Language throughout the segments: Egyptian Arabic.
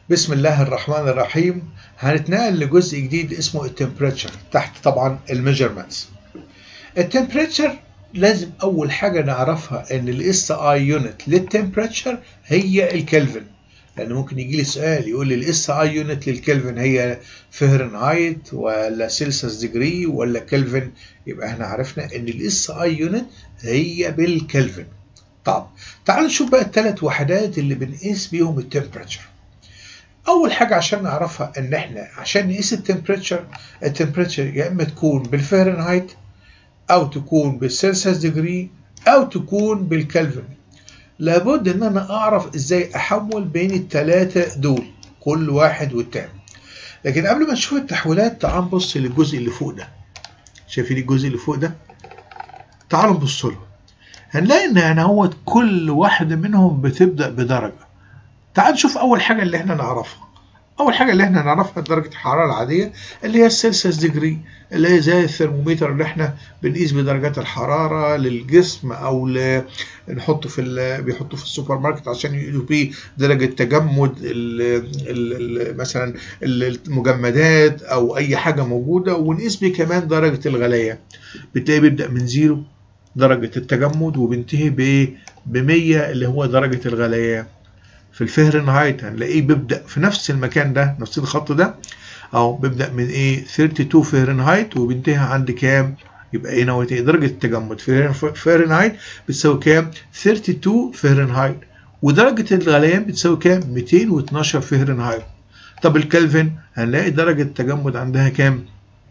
بسم الله الرحمن الرحيم هنتنقل لجزء جديد اسمه التمبريتشر تحت طبعا الميجرمنتس التمبريتشر لازم اول حاجه نعرفها ان الاس اي يونت للتمبريتشر هي الكلفن لان ممكن يجي لي سؤال يقول لي الاس اي يونت للكلفن هي فهرنهايت ولا سيلسيوس ديجري ولا كلفن يبقى احنا عرفنا ان الاس اي يونت هي بالكلفن طب تعالوا نشوف بقى الثلاث وحدات اللي بنقيس بيهم التمبريتشر اول حاجه عشان نعرفها ان احنا عشان نقيس التمبريتشر التمبريتشر يا اما تكون بالفahrenheit او تكون بالسيلسيوس ديجري او تكون بالكلفن لابد ان انا اعرف ازاي احول بين الثلاثه دول كل واحد والتاني لكن قبل ما نشوف التحويلات تعال نبص للجزء اللي فوق ده شايفين الجزء اللي فوق ده تعالوا نبص له هنلاقي ان هنا هو كل واحده منهم بتبدا بدرجه تعال نشوف اول حاجه اللي احنا نعرفها اول حاجه اللي احنا نعرفها درجه الحراره العاديه اللي هي السيلسيوس ديجري اللي هي زي الثرمومتر اللي احنا بنقيس بدرجات الحراره للجسم او ل... نحطه في ال... بيحطوه في السوبر ماركت عشان يقيسوا بيه درجه تجمد ال... ال... ال... مثلا المجمدات او اي حاجه موجوده ونقيس بيه كمان درجه الغليان بتلاقي بيبدا من زيرو درجه التجمد وبينتهي ب ب 100 اللي هو درجه الغليان في الفهرنهايت هنلاقيه بيبدا في نفس المكان ده نفس الخط ده اهو بيبدا من ايه 32 فهرنهايت وبينتهي عند كام يبقى هنا ايه درجه التجمد في فهرنهايت بتساوي كام 32 فهرنهايت ودرجه الغليان بتساوي كام 212 فهرنهايت طب الكلفن هنلاقي درجه التجمد عندها كام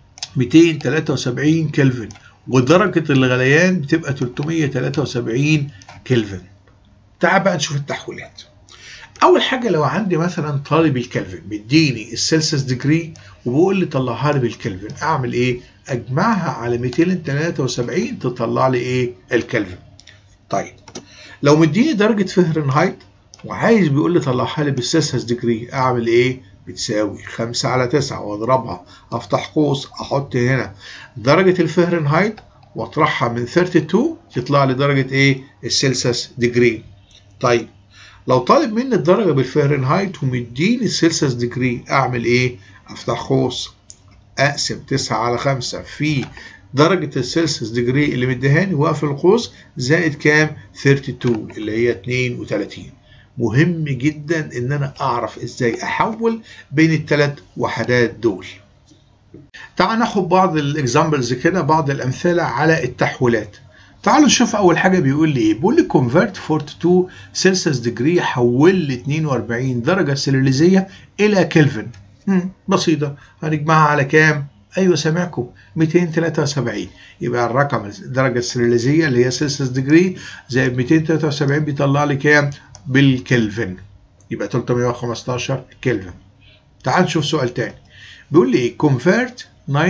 273 كلفن ودرجه الغليان بتبقى 373 كلفن تعال بقى نشوف التحويلات اول حاجه لو عندي مثلا طالب الكلفن بيديني السلسيوس ديجري وبيقول لي طلعها لي بالكلفن اعمل ايه اجمعها على 273 تطلع لي ايه الكلفن طيب لو مديني درجه فهرنهايت وعايز بيقول لي طلعها لي بالسلسيوس ديجري اعمل ايه بتساوي 5 على 9 واضربها افتح قوس احط هنا درجه الفهرنهايت واطرحها من 32 يطلع لي درجه ايه السلسيوس ديجري طيب لو طالب مني الدرجة بالفahrenheit ومديني السلسيوس ديجري أعمل إيه؟ أفتح قوس أقسم 9 على 5 في درجة السلسيوس ديجري اللي مديهاني وأقفل القوس زائد كام؟ 32 اللي هي 32 مهم جدا إن أنا أعرف إزاي أحول بين الثلاث وحدات دول. تعال ناخد بعض الإكزامبلز كده بعض الأمثلة على التحويلات. تعالوا نشوف اول حاجه بيقول لي ايه بيقول لي convert 42 سلسيوس ديجري حول لي 42 درجه سيلوليزيه الى كلفن بسيطه هنجمعها على كام ايوه سامعكم 273 يبقى الرقم الدرجه السيلوليزيه اللي هي سلسيوس ديجري زائد 273 بيطلع لي كام بالكلفن يبقى 315 كلفن تعال نشوف سؤال تاني بيقول لي ايه convert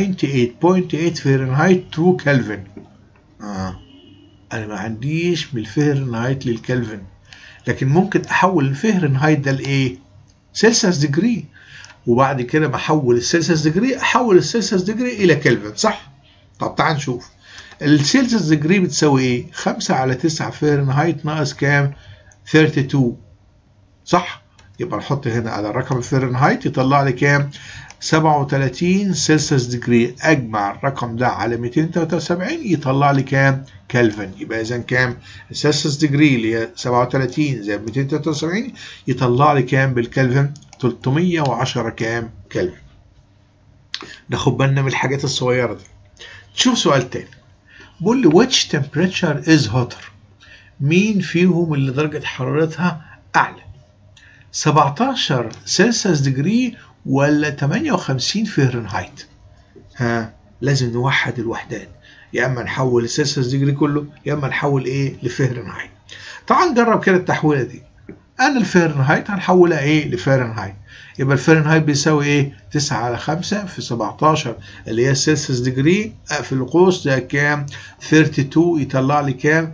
98.8 فahrenheit to كلفن آه. انا ما عنديش من الفهرنهايت للكلفن لكن ممكن احول الفهرنهايت ده لايه سيلسيوس ديجري وبعد كده بحول السيلسيوس ديجري احول السيلسيوس ديجري الى كلفن صح طب تعال نشوف السيلسيوس ديجري بتساوي ايه 5 على 9 فهرنهايت ناقص كام 32 صح يبقى نحط هنا على الرقم الفهرنهايت يطلع لي كام 37 سلسيوس ديجري اجمع الرقم ده على 273 يطلع لي كام كلفن يبقى اذا كام السلسيوس ديجري اللي هي 37 زائد 273 يطلع لي كام بالكلفن 310 كام كلفن ناخد بالنا من الحاجات الصغيره دي شوف سؤال تاني بيقول لي which temperature is hotter مين فيهم اللي درجه حرارتها اعلى 17 سلسيوس ديجري ولا 58 فهرنهايت ها لازم نوحد الوحدات يا اما نحول السلسيوس ديجري كله يا اما نحول ايه لفهرنهايت تعال نجرب كده التحويله دي انا الفهرنهايت هنحولها ايه لفهرنهايت يبقى الفهرنهايت بيساوي ايه 9 على 5 في 17 اللي هي السلسيوس ديجري اقفل القوس ده كام 32 يطلع لي كام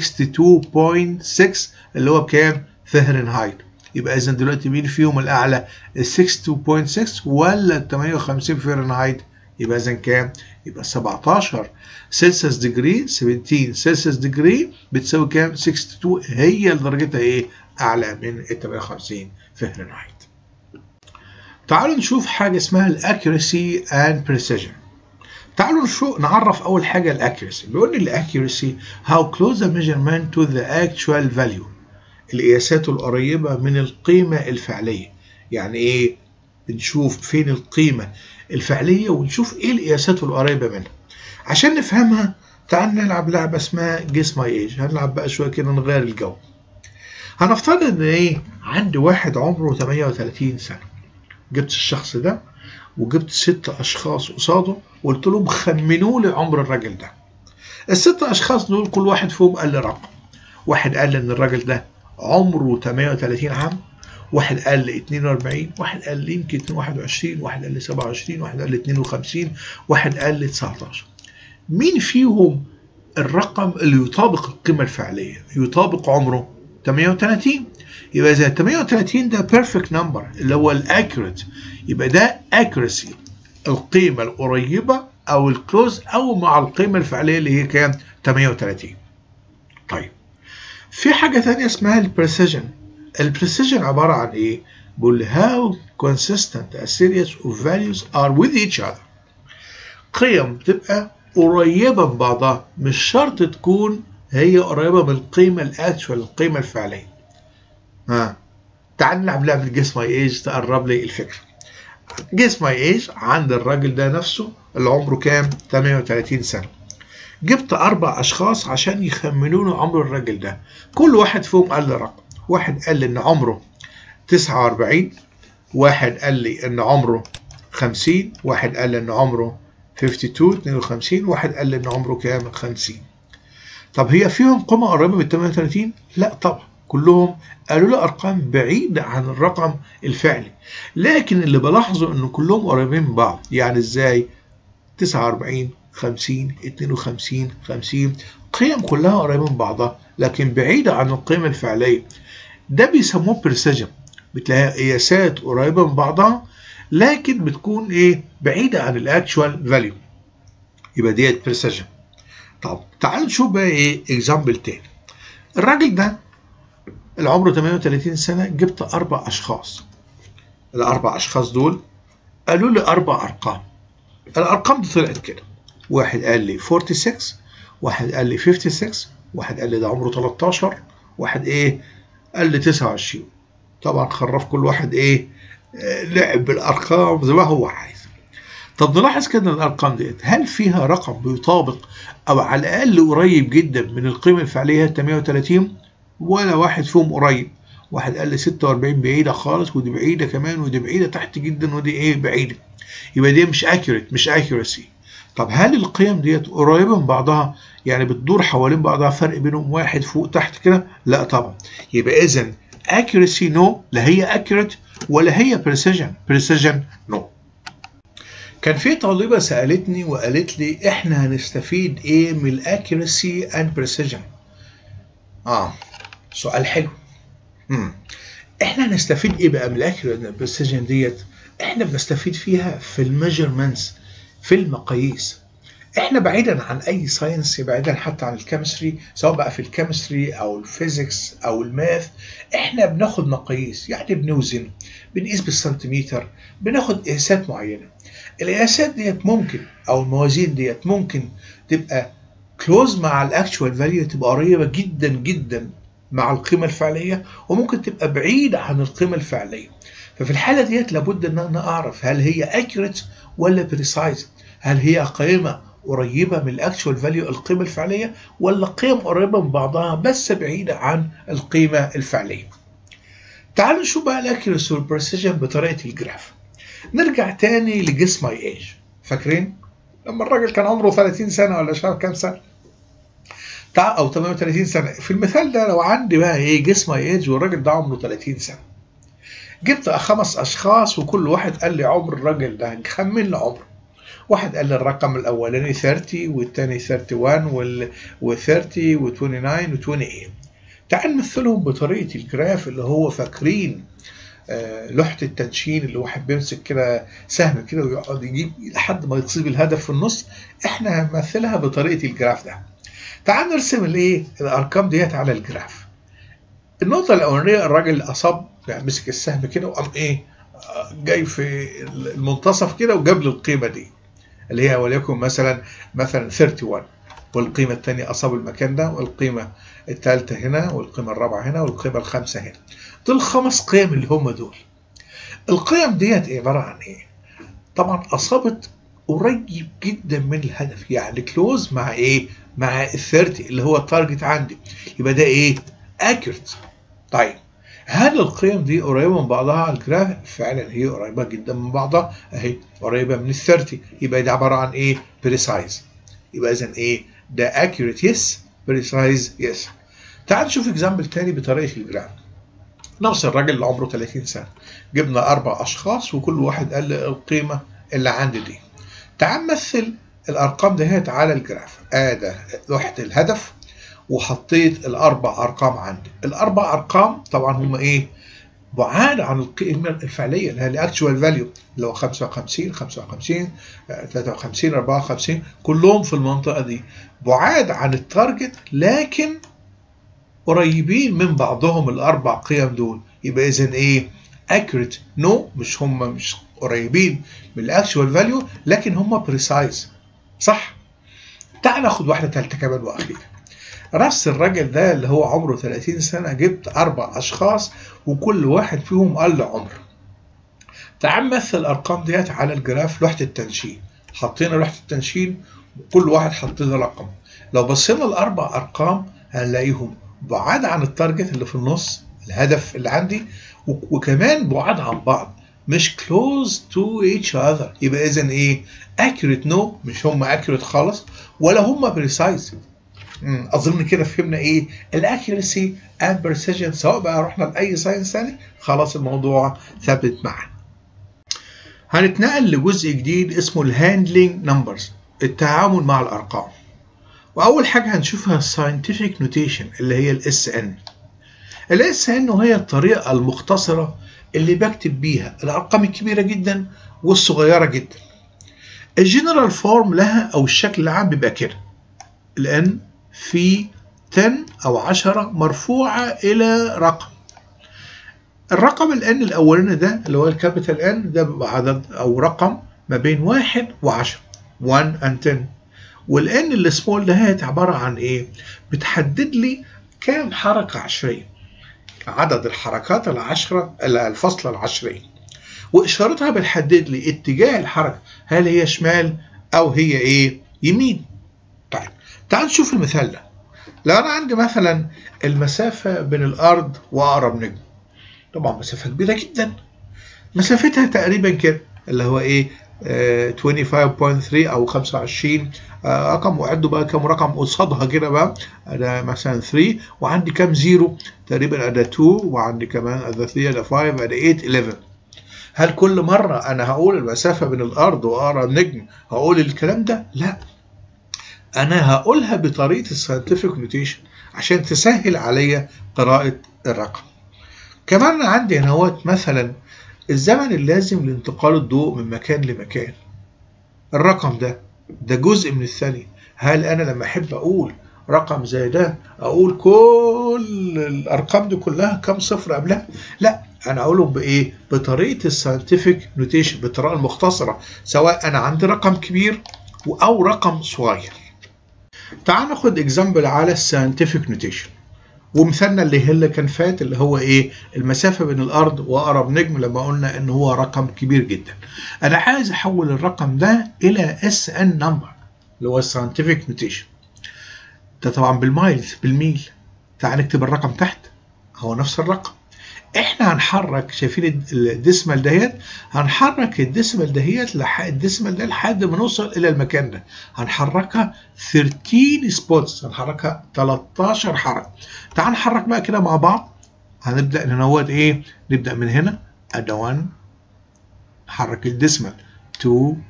62.6 اللي هو بكام فهرنهايت يبقى اذا دلوقتي مين فيهم الاعلى ال 62.6 ولا ال 58 فahrenheit يبقى اذا كام يبقى 17 سلسيوس ديجري 17 سلسيوس ديجري بتساوي كام 62 هي اللي درجتها ايه اعلى من ال 58 فahrenheit تعالوا نشوف حاجة اسمها الاكيرسي اند بريسيجن تعالوا نشوف نعرف أول حاجة الاكيرسي بيقول لي الاكيرسي how close the measurement to the actual value القياسات القريبة من القيمة الفعلية يعني إيه بنشوف فين القيمة الفعلية ونشوف إيه القياسات القريبة منها عشان نفهمها تعال نلعب لعبة اسمها جيس ماي ايج هنلعب بقى شوية كده نغير الجو هنفترض ان ايه عندي واحد عمره 38 سنة جبت الشخص ده وجبت ست اشخاص قصاده وقلت لهم خمنوا لي عمر الراجل ده الست اشخاص دول كل واحد فيهم قال لي رقم واحد قال لي ان الراجل ده عمره 38 عام واحد قال لي 42 واحد قال لي يمكن 21 واحد قال لي 27 واحد قال لي 52 واحد قال لي 19 مين فيهم الرقم اللي يطابق القيمة الفعلية يطابق عمره 38 يبقى إذا 38 ده بيرفكت نمبر اللي هو الاكيوريت يبقى ده accuracy القيمة القريبة أو الكلوز أو مع القيمة الفعلية اللي هي كام 38 طيب في حاجة ثانية اسمها البريسيجن البريسيجن عبارة عن إيه؟ بقول how consistent a series of values are with each other قيم بتبقى قريبة من بعضها مش شرط تكون هي قريبة من القيمة الأكشوال القيمة الفعلية ها تعال نلعب لعبة جيس ماي ايج تقرب لي الفكرة جيس ماي ايج عند الراجل ده نفسه اللي عمره كام 38 سنة جبت أربع أشخاص عشان يخمنوا له عمر الراجل ده كل واحد فيهم قال لي رقم واحد قال لي إن عمره 49 واحد قال لي إن عمره 50 واحد قال لي إن عمره 52 52 واحد قال لي إن عمره كام 50 طب هي فيهم قيمة قريبة من 38 لا طبعا كلهم قالوا لي أرقام بعيدة عن الرقم الفعلي لكن اللي بلاحظه إن كلهم قريبين من بعض يعني إزاي 49 50 52 50 قيم كلها قريبة من بعضها لكن بعيدة عن القيمة الفعلية ده بيسموه بريسيجن بتلاقي قياسات قريبة من بعضها لكن بتكون ايه بعيدة عن الاكشوال فاليو يبقى ديت بريسيجن طب تعالوا نشوف بقى ايه اكزامبل تاني الراجل ده اللي عمره 38 سنة جبت أربع أشخاص الأربع أشخاص دول قالوا لي أربع أرقام الأرقام دي طلعت كده واحد قال لي 46 واحد قال لي 56 واحد قال لي ده عمره 13 واحد ايه قال لي 29 طبعا خرف كل واحد ايه آه، لعب بالارقام زي ما هو عايز طب نلاحظ كده الارقام ديت هل فيها رقم بيطابق او على الاقل قريب جدا من القيمه الفعليه 38 ولا واحد فيهم قريب واحد قال لي 46 بعيده خالص ودي بعيده كمان ودي بعيده تحت جدا ودي ايه بعيده يبقى دي مش accurate مش accuracy طب هل القيم ديت قريبه من بعضها يعني بتدور حوالين بعضها فرق بينهم واحد فوق تحت كده لا طبعا يبقى اذا accuracy no لا هي accurate ولا هي precision precision no كان في طالبة سألتني وقالت لي احنا هنستفيد ايه من الاكيرسي اند بريسيجن اه سؤال حلو مم. احنا هنستفيد ايه بقى من الاكيرسي اند بريسيجن ديت احنا بنستفيد فيها في الميجرمنتس في المقاييس احنا بعيدا عن اي ساينس بعيدا حتى عن الكيمستري سواء بقى في الكيمستري او الفيزيكس او الماث احنا بناخد مقاييس يعني بنوزن بنقيس بالسنتيمتر بناخد قياسات معينه القياسات ديت ممكن او الموازين ديت ممكن تبقى كلوز مع الاكشوال فاليو تبقى قريبه جدا جدا مع القيمه الفعليه وممكن تبقى بعيده عن القيمه الفعليه ففي الحاله ديت لابد ان انا اعرف هل هي اكيوريت ولا بريسايز هل هي قيمه قريبه من الاكشوال فاليو القيمه الفعليه ولا قيم قريبه من بعضها بس بعيده عن القيمه الفعليه تعالوا نشوف بقى الاكيوريسي والبريسيجن بطريقه الجراف نرجع تاني لجس ماي ايج فاكرين لما الراجل كان عمره 30 سنه ولا مش عارف كام سنه تع... او 38 سنه في المثال ده لو عندي بقى ايه جس ماي ايج والراجل ده عمره 30 سنه جبت خمس اشخاص وكل واحد قال لي عمر الراجل ده خمن لي عمره واحد قال لي الرقم الاولاني 30 والثاني 31 وال و 30 و 29 و 28 تعال نمثلهم بطريقه الجراف اللي هو فاكرين آه، لوحة التنشين اللي واحد بيمسك كده سهم كده ويقعد يجيب لحد ما يصيب الهدف في النص احنا هنمثلها بطريقة الجراف ده تعال نرسم الايه الارقام ديت على الجراف النقطة الأولانية الراجل أصاب يعني مسك السهم كده وقام إيه جاي في المنتصف كده وجاب لي القيمه دي اللي هي وليكن مثلا مثلا 31 والقيمه الثانيه اصاب المكان ده والقيمه الثالثه هنا والقيمه الرابعه هنا والقيمه الخامسه هنا دول الخمس قيم اللي هم دول القيم ديت عباره عن ايه طبعا اصابت قريب جدا من الهدف يعني كلوز مع ايه مع ال 30 اللي هو التارجت عندي يبقى ده ايه اكيوريت طيب هل القيم دي قريبه من بعضها على الجراف فعلا هي قريبه جدا من بعضها اهي قريبه من ال 30 يبقى ده عباره عن ايه بريسايز يبقى اذا ايه ده اكيوريت يس بريسايز يس تعال نشوف اكزامبل تاني بطريقه الجراف نفس الراجل اللي عمره 30 سنه جبنا اربع اشخاص وكل واحد قال لي القيمه اللي عندي دي تعال مثل الارقام دهيت على الجراف ادي لوحه الهدف وحطيت الاربع ارقام عندي الاربع ارقام طبعا هم ايه بعاد عن القيمه الفعليه اللي هي الاكتشوال فاليو اللي هو 55 55 53 54 كلهم في المنطقه دي بعاد عن التارجت لكن قريبين من بعضهم الاربع قيم دول يبقى اذا ايه accurate نو no, مش هم مش قريبين من الاكشوال فاليو لكن هم بريسايز صح تعال ناخد واحده ثالثه كمان واخيره نفس الراجل ده اللي هو عمره 30 سنه جبت اربع اشخاص وكل واحد فيهم قال له عمر تعال مثل الارقام ديت على الجراف لوحه التنشين حطينا لوحه التنشين وكل واحد حطينا رقم لو بصينا الاربع ارقام هنلاقيهم بعاد عن التارجت اللي في النص الهدف اللي عندي وكمان بعاد عن بعض مش close to each other يبقى اذا ايه accurate no مش هم accurate خالص ولا هم precise اظن كده فهمنا ايه الاكيرسي اند بريسيجن سواء بقى رحنا لاي ساينس ثاني خلاص الموضوع ثابت معانا هنتنقل لجزء جديد اسمه الهاندلنج نمبرز التعامل مع الارقام واول حاجه هنشوفها الساينتفك نوتيشن اللي هي الاس ان الاس ان وهي الطريقه المختصره اللي بكتب بيها الارقام الكبيره جدا والصغيره جدا الجنرال فورم لها او الشكل العام بيبقى كده الان في 10 او 10 مرفوعه الى رقم الرقم الان الاولاني ده اللي هو الكابيتال ان ده بيبقى عدد او رقم ما بين 1 و10 1 and 10 والان السمول ده هي عباره عن ايه بتحدد لي كام حركه عشريه عدد الحركات العشرة الفصل العشرية وإشارتها بتحدد لي اتجاه الحركة هل هي شمال أو هي إيه يمين طيب تعال نشوف المثال ده لو أنا عندي مثلا المسافة بين الأرض وأقرب نجم طبعا مسافة كبيرة جدا مسافتها تقريبا كده اللي هو إيه آه 25.3 أو 25 آه رقم وعدوا بقى كم رقم قصادها كده بقى انا مثلا 3 وعندي كام زيرو تقريبا انا 2 وعندي كمان انا 3 انا 5 انا 8 11 هل كل مرة أنا هقول المسافة بين الأرض وأقرب نجم هقول الكلام ده؟ لا أنا هقولها بطريقة الساينتفك نوتيشن عشان تسهل عليا قراءة الرقم كمان أنا عندي هنا مثلا الزمن اللازم لانتقال الضوء من مكان لمكان الرقم ده ده جزء من الثانية هل أنا لما أحب أقول رقم زي ده أقول كل الأرقام دي كلها كم صفر قبلها؟ لا أنا أقولهم بإيه؟ بطريقة الساينتفك نوتيشن بالطريقة المختصرة سواء أنا عندي رقم كبير أو رقم صغير. تعال ناخد اكزامبل على الساينتفك نوتيشن ومثالنا اللي هي اللي كان فات اللي هو ايه المسافه بين الارض واقرب نجم لما قلنا ان هو رقم كبير جدا انا عايز احول الرقم ده الى اس ان نمبر اللي هو الساينتفك نوتيشن ده طبعا بالمايلز بالميل تعال نكتب الرقم تحت هو نفس الرقم احنا هنحرك شايفين الديسمال دهيت هنحرك الديسمال دهيت لحد الديسمال ده لحد ما نوصل الى المكان ده هنحركها 13 سبوتس هنحركها 13 حركه تعال نحرك بقى كده مع بعض هنبدا ننود ايه نبدا من هنا ادي 1 نحرك الديسمال 2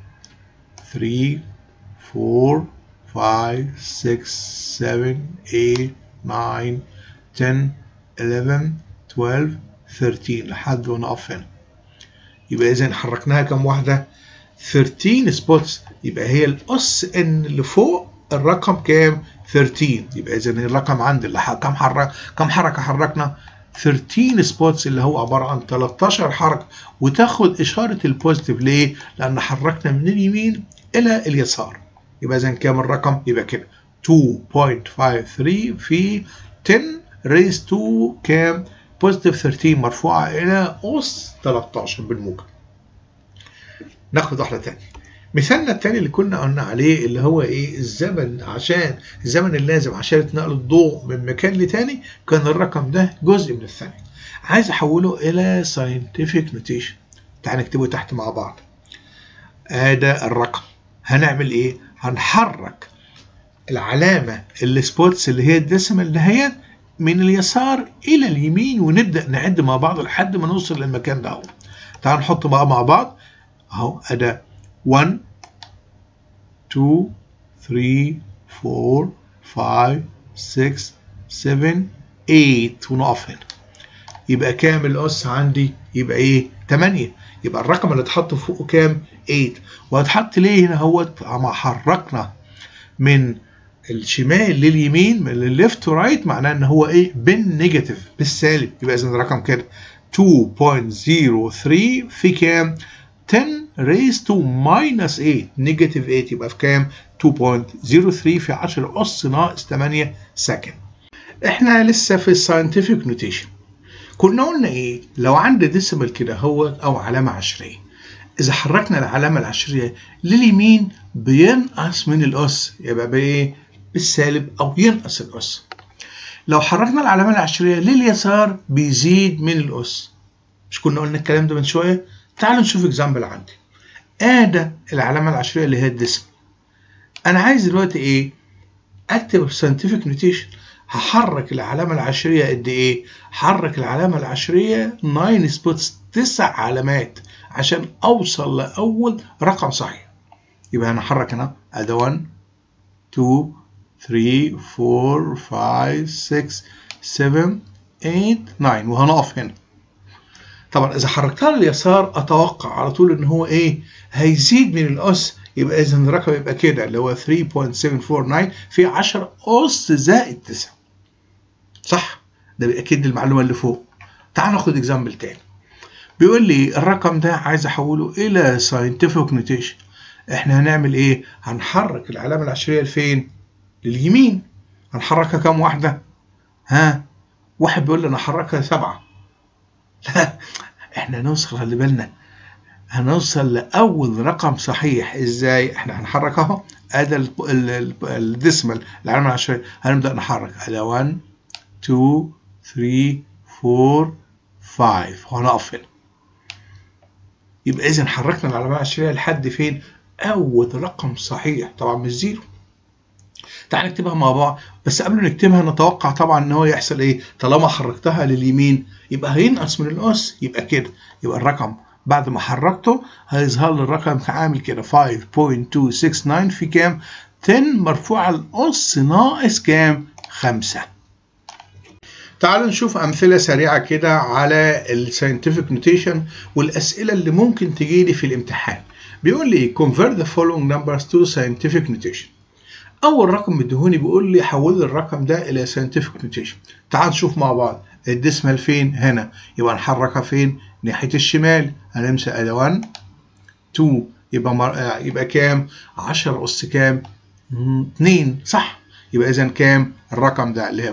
3 4 5 6 7 8 9 10 11 12 13 لحد ما نقف هنا يبقى اذا حركناها كم واحده 13 سبوتس يبقى هي الاس ان اللي فوق الرقم كام 13 يبقى اذا الرقم عندي اللي كم حرك كم حركه حركنا 13 سبوتس اللي هو عباره عن 13 حركه وتاخد اشاره البوزيتيف ليه؟ لان حركنا من اليمين الى اليسار يبقى اذا كام الرقم؟ يبقى كده 2.53 في 10 ريز 2 كام؟ بوزيتيف 13 مرفوعه الى اس 13 بالموجب. ناخد واحده ثانيه. مثالنا الثاني اللي كنا قلنا عليه اللي هو ايه الزمن عشان الزمن اللازم عشان نقل الضوء من مكان لتاني كان الرقم ده جزء من الثانية عايز احوله الى scientific notation تعال نكتبه تحت مع بعض هذا الرقم هنعمل ايه هنحرك العلامة السبوتس اللي هي الديسيمال دهيت من اليسار الى اليمين ونبدا نعد مع بعض لحد ما نوصل للمكان ده تعال نحط بقى مع بعض اهو اداه 1 2 3 4 5 6 7 8 ونقف هنا يبقى كام الأس عندي؟ يبقى إيه؟ 8 يبقى الرقم اللي اتحط فوقه كام؟ 8 وهتحط ليه هنا اهوت؟ اما حركنا من الشمال لليمين من الليفت تو رايت معناه ان هو ايه؟ بالنيجاتيف بالسالب يبقى اذا الرقم كده 2.03 في كام؟ 10 raised to minus 8 نيجاتيف 8 يبقى في كام 2.03 في 10 أس ناقص 8 سكند احنا لسه في الساينتفك نوتيشن كنا قلنا ايه لو عندي ديسيمال كده هو او علامة عشرية اذا حركنا العلامة العشرية لليمين بينقص من الأس يبقى بايه بالسالب او ينقص الأس لو حركنا العلامة العشرية لليسار بيزيد من الأس مش كنا قلنا الكلام ده من شوية تعالوا نشوف اكزامبل عندي ادى العلامه العشريه اللي هي الديسم انا عايز دلوقتي ايه اكتب ساينتفك نوتيشن هحرك العلامه العشريه قد ايه حرك العلامه العشريه 9 سبوتس تسع علامات عشان اوصل لاول رقم صحيح يبقى انا هحرك هنا ادي 1 2 3 4 5 6 7 8 9 وهنقف هنا طبعا اذا حركتها لليسار اتوقع على طول ان هو ايه هيزيد من الاس يبقى اذا الرقم يبقى كده اللي هو 3.749 في 10 اس زائد 9 صح ده بيأكد المعلومه اللي فوق تعال ناخد اكزامبل تاني بيقول لي الرقم ده عايز احوله الى ساينتفك نوتيشن احنا هنعمل ايه هنحرك العلامه العشريه لفين لليمين هنحركها كام واحده ها واحد بيقول لي انا هحركها سبعه لا احنا نوصل خلي بالنا هنوصل لاول رقم صحيح ازاي احنا هنحرك اهو ادي الديسمال العلامه العشريه هنبدا نحرك ادي 1 2 3 4 5 وهنقف هنا يبقى اذا حركنا العلامه العشريه لحد فين اول رقم صحيح طبعا مش زيرو تعال نكتبها مع بعض بس قبل ما نكتبها نتوقع طبعا ان هو يحصل ايه طالما حركتها لليمين يبقى هينقص من الاس يبقى كده يبقى الرقم بعد ما حركته هيظهر لي الرقم عامل كده 5.269 في كام 10 مرفوع على الاس ناقص كام 5 تعالوا نشوف امثله سريعه كده على الساينتفك نوتيشن والاسئله اللي ممكن تجي لي في الامتحان بيقول لي convert the following numbers to scientific notation اول رقم مديهوني بيقول لي حول لي الرقم ده الى ساينتفك نوتيشن تعال نشوف مع بعض الديسمال فين هنا يبقى نحركها فين ناحيه الشمال هنمسك ادي 1 2 يبقى مر... يبقى كام 10 اس كام 2 صح يبقى اذا كام الرقم ده اللي هي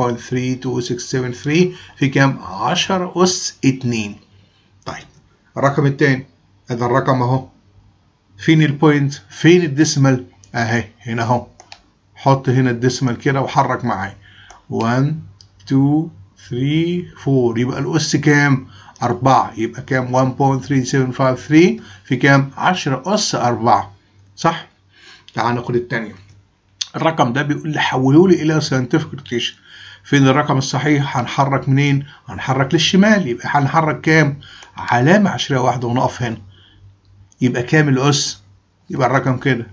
5.32673 في كام 10 اس 2 طيب الرقم الثاني هذا الرقم اهو فين البوينت فين الديسمال اهي هنا اهو حط هنا الديسمال كده وحرك معايا 1 2 3 4 يبقى الاس كام 4 يبقى كام 1.3753 في كام 10 اس 4 صح تعال ناخد الثانيه الرقم ده بيقول لي حوله لي الى ساينتفك روتيشن فين الرقم الصحيح هنحرك منين هنحرك للشمال يبقى هنحرك كام علامه عشريه واحده ونقف هنا يبقى كام الاس يبقى الرقم كده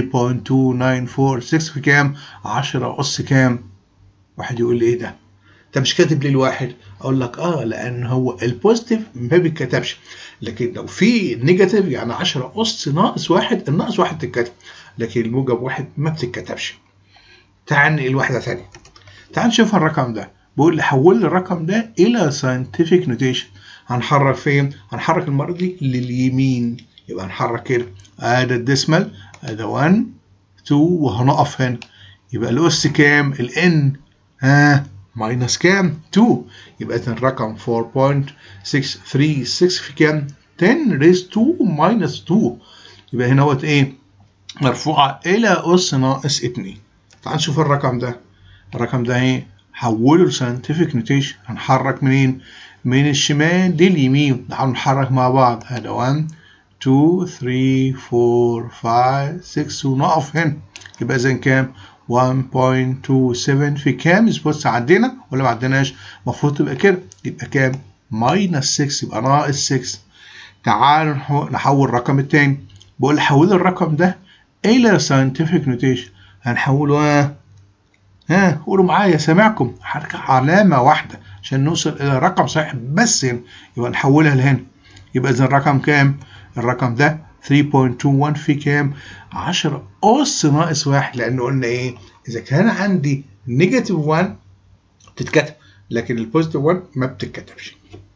3.2946 في كام 10 اس كام واحد يقول لي ايه ده انت مش كاتب ليه الواحد اقول لك اه لان هو البوزيتيف ما بيتكتبش لكن لو في نيجاتيف يعني 10 اس ناقص واحد الناقص واحد تتكتب لكن الموجب واحد ما بتتكتبش تعال ننقل واحده ثانيه تعال نشوف الرقم ده بيقول لي حول لي الرقم ده الى ساينتفك نوتيشن هنحرك فين هنحرك المره دي لليمين يبقى هنحرك كده ادي الديسمال ادي 1 2 وهنقف هنا يبقى الاس كام الان ها ماينس كام 2 يبقى اذا الرقم 4.636 في كام 10 ريز 2 ماينس 2 يبقى هنا هوت ايه مرفوعه الى اس ناقص 2 تعال نشوف الرقم ده الرقم ده ايه حوله لساينتفك نوتيشن هنحرك منين من الشمال لليمين تعالوا نحرك مع بعض هذا 1 2 3 4 5 6 ونقف هنا يبقى اذا كام 1.27 في كام بص عدينا ولا ما عديناش المفروض تبقى كده يبقى كام ماينس 6 يبقى ناقص 6 تعالوا نحول الرقم التاني بقول حول الرقم ده الى ساينتفك نوتيشن هنحوله ها ها قولوا معايا سامعكم حركة علامة واحدة عشان نوصل إلى رقم صحيح بس هنا يبقى نحولها لهنا يبقى إذا الرقم كام؟ الرقم ده 3.21 في كام؟ 10 أس ناقص واحد لأن قلنا إيه؟ إذا كان عندي نيجاتيف 1 تتكتب لكن البوزيتيف 1 ما بتتكتبش.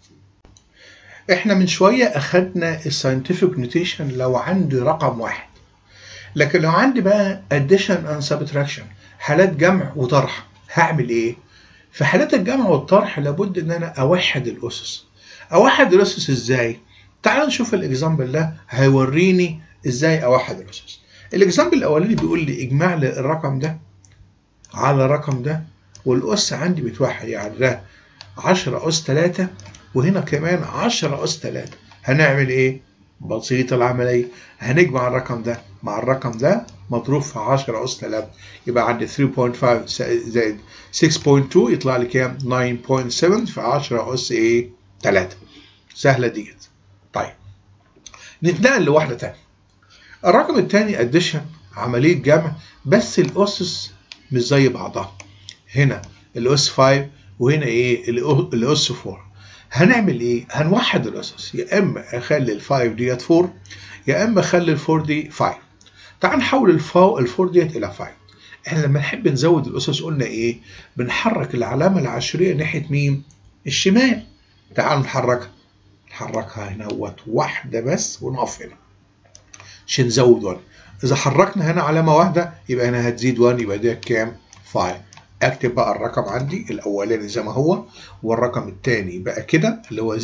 إحنا من شوية أخدنا الساينتفك نوتيشن لو عندي رقم واحد. لكن لو عندي بقى addition and subtraction حالات جمع وطرح هعمل ايه؟ في حالات الجمع والطرح لابد ان انا اوحد الاسس. اوحد الاسس ازاي؟ تعال نشوف الاكزامبل ده هيوريني ازاي اوحد الاسس. الاكزامبل الاولاني بيقول لي اجمع لي الرقم ده على الرقم ده والاس عندي بتوحد يعني ده 10 اس 3 وهنا كمان 10 اس 3 هنعمل ايه؟ بسيطة العملية هنجمع الرقم ده مع الرقم ده مضروب في 10 أس 3 يبقى عندي 3.5 زائد 6.2 يطلع لي كام 9.7 في 10 أس إيه 3 سهلة ديت طيب نتنقل لواحدة تانية الرقم التاني اديشن عملية جمع بس الأسس مش زي بعضها هنا الأس 5 وهنا إيه الأس 4 هنعمل ايه؟ هنوحد الاسس يا اما اخلي ال 5 ديت 4 يا اما اخلي ال 4 دي 5 تعال نحول ال 4 ديت الى 5 احنا لما نحب نزود الاسس قلنا ايه؟ بنحرك العلامه العشريه ناحيه مين؟ الشمال تعال نحركها نحركها هنا اهوت واحده بس ونقف هنا عشان نزود 1 اذا حركنا هنا علامه واحده يبقى هنا هتزيد 1 يبقى ده كام؟ 5 اكتب بقى الرقم عندي الاولاني زي ما هو والرقم الثاني بقى كده اللي هو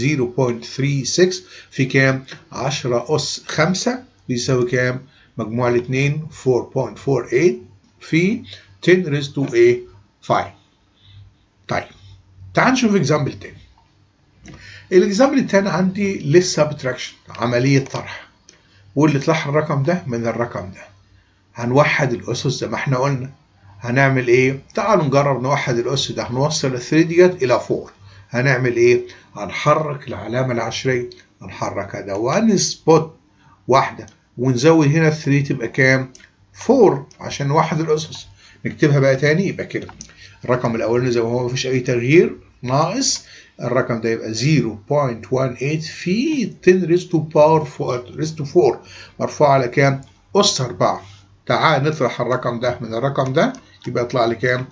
0.36 في كام 10 اس 5 بيساوي كام مجموع الاثنين 4.48 في 10 ريز تو ايه 5 طيب تعال نشوف اكزامبل تاني الاكزامبل التاني عندي للسبتراكشن عملية طرح واللي طلع الرقم ده من الرقم ده هنوحد الاسس زي ما احنا قلنا هنعمل ايه؟ تعالوا نجرب نوحد الاس ده هنوصل ال 3 ديت الى 4 هنعمل ايه؟ هنحرك العلامه العشريه هنحركها ده 1 سبوت واحده ونزود هنا 3 تبقى كام؟ 4 عشان نوحد الاسس نكتبها بقى تاني يبقى كده الرقم الاولاني زي ما هو مفيش اي تغيير ناقص الرقم ده يبقى 0.18 في 10 ريز تو باور ريز تو 4 مرفوع على كام؟ اس 4 تعال نطرح الرقم ده من الرقم ده يبقى يطلع لي كام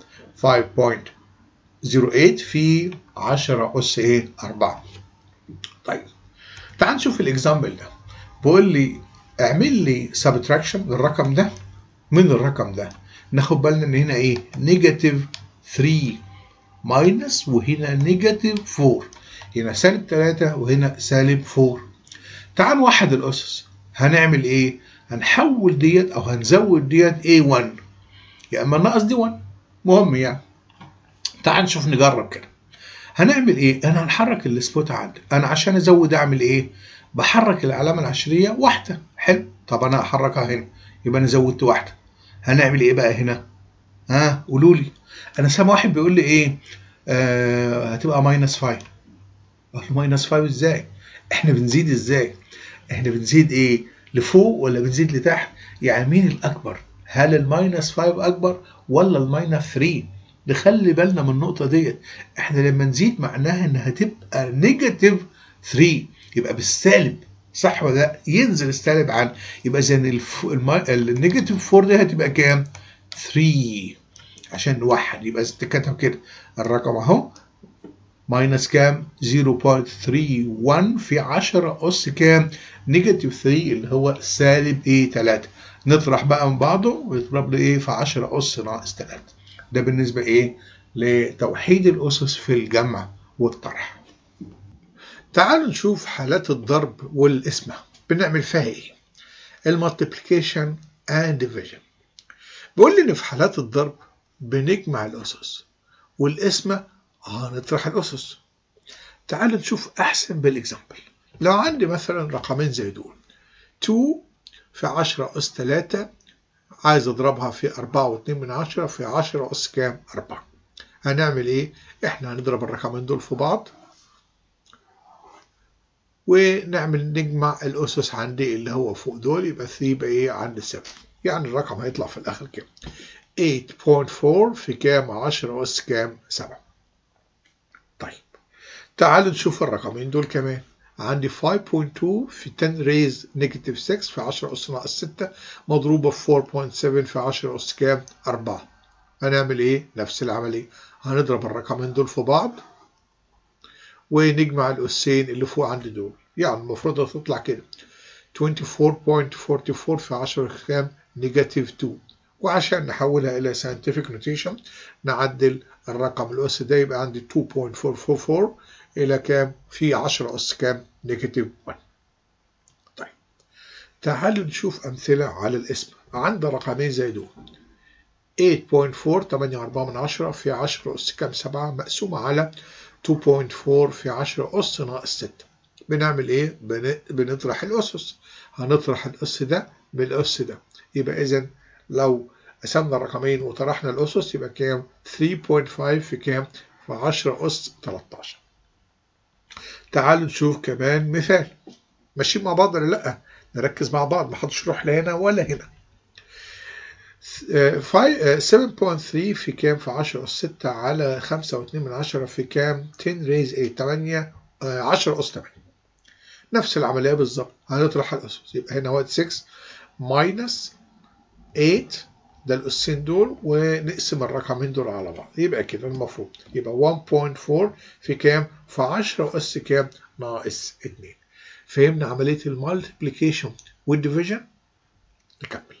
5.08 في 10 أس إيه 4 طيب تعال نشوف الإكزامبل ده بيقول لي اعمل لي سبتراكشن للرقم ده من الرقم ده ناخد بالنا ان هنا ايه نيجاتيف 3 ماينس وهنا نيجاتيف 4 هنا سالب 3 وهنا سالب 4 تعال نوحد الاسس هنعمل ايه هنحول ديت او هنزود ديت A1 يا اما ناقص دي 1 مهم يعني تعال نشوف نجرب كده هنعمل ايه انا هنحرك السبوت عندي انا عشان ازود اعمل ايه بحرك العلامه العشريه واحده حلو طب انا هحركها هنا يبقى انا زودت واحده هنعمل ايه بقى هنا ها قولوا لي انا سامع واحد بيقول لي ايه آه هتبقى ماينس 5 اقول له ماينس 5 ازاي احنا بنزيد ازاي احنا بنزيد ايه لفوق ولا بنزيد لتحت يعني مين الاكبر هل الماينس 5 اكبر ولا الماينس 3 نخلي بالنا من النقطه ديت احنا لما نزيد معناها انها تبقى نيجاتيف 3 يبقى بالسالب صح ولا لا ينزل السالب عن يبقى اذا النيجاتيف 4 دي هتبقى كام 3 عشان نوحد يبقى تكتب كده الرقم اهو ماينس كام 0.31 في 10 اس كام نيجاتيف 3 اللي هو سالب ايه 3 نطرح بقى من بعضه ويضرب لي ايه في 10 اس ناقص 3 ده بالنسبه ايه لتوحيد الاسس في الجمع والطرح تعالوا نشوف حالات الضرب والقسمه بنعمل فيها ايه المالتيبليكيشن اند ديفيجن بيقول لي ان في حالات الضرب بنجمع الاسس والقسمه هنطرح الاسس تعالوا نشوف احسن بالاكزامبل لو عندي مثلا رقمين زي دول 2 في 10 اس 3 عايز اضربها في 4 و2 من 10 في 10 اس كام 4 هنعمل ايه احنا هنضرب الرقمين دول في بعض ونعمل نجمع الاسس عندي اللي هو فوق دول يبقى 3 يبقى ايه عندي 7 يعني الرقم هيطلع في الاخر كام 8.4 في كام 10 اس كام 7 طيب تعالوا نشوف الرقمين دول كمان عندي 5.2 في 10 ريز نيجاتيف 6 في 10 اس ناقص 6 مضروبه في 4.7 في 10 اس كام 4 هنعمل ايه نفس العمليه هنضرب الرقمين دول في بعض ونجمع الاسين اللي فوق عندي دول يعني المفروض تطلع كده 24.44 في 10 كام نيجاتيف 2 وعشان نحولها الى scientific notation نعدل الرقم الاس ده يبقى عندي 2.444 الى كام في 10 اس كام نيجاتيف 1 طيب تعالوا نشوف امثله على الاسم عندي رقمين زي دول 8.4 8 من 10 في 10 اس كام 7 مقسومه على 2.4 في 10 اس ناقص 6 بنعمل ايه بنطرح الاسس هنطرح الاس ده بالاس ده يبقى اذا لو قسمنا الرقمين وطرحنا الاسس يبقى كام 3.5 في كام في 10 اس 13 تعالوا نشوف كمان مثال ماشيين مع بعض ولا لا نركز مع بعض ما حدش يروح لا هنا ولا هنا 7.3 في كام في 10 اس 6 على 5.2 من 10 في كام 10 ريز 8 8 10 اس 8 نفس العمليه بالظبط هنطرح الاسس يبقى هنا هو 6 ماينس 8 ده الاسين دول ونقسم الرقمين دول على بعض يبقى كده المفروض يبقى 1.4 في كام في 10 اس كام ناقص 2 فهمنا عمليه المالتيبليكيشن والديفيجن نكمل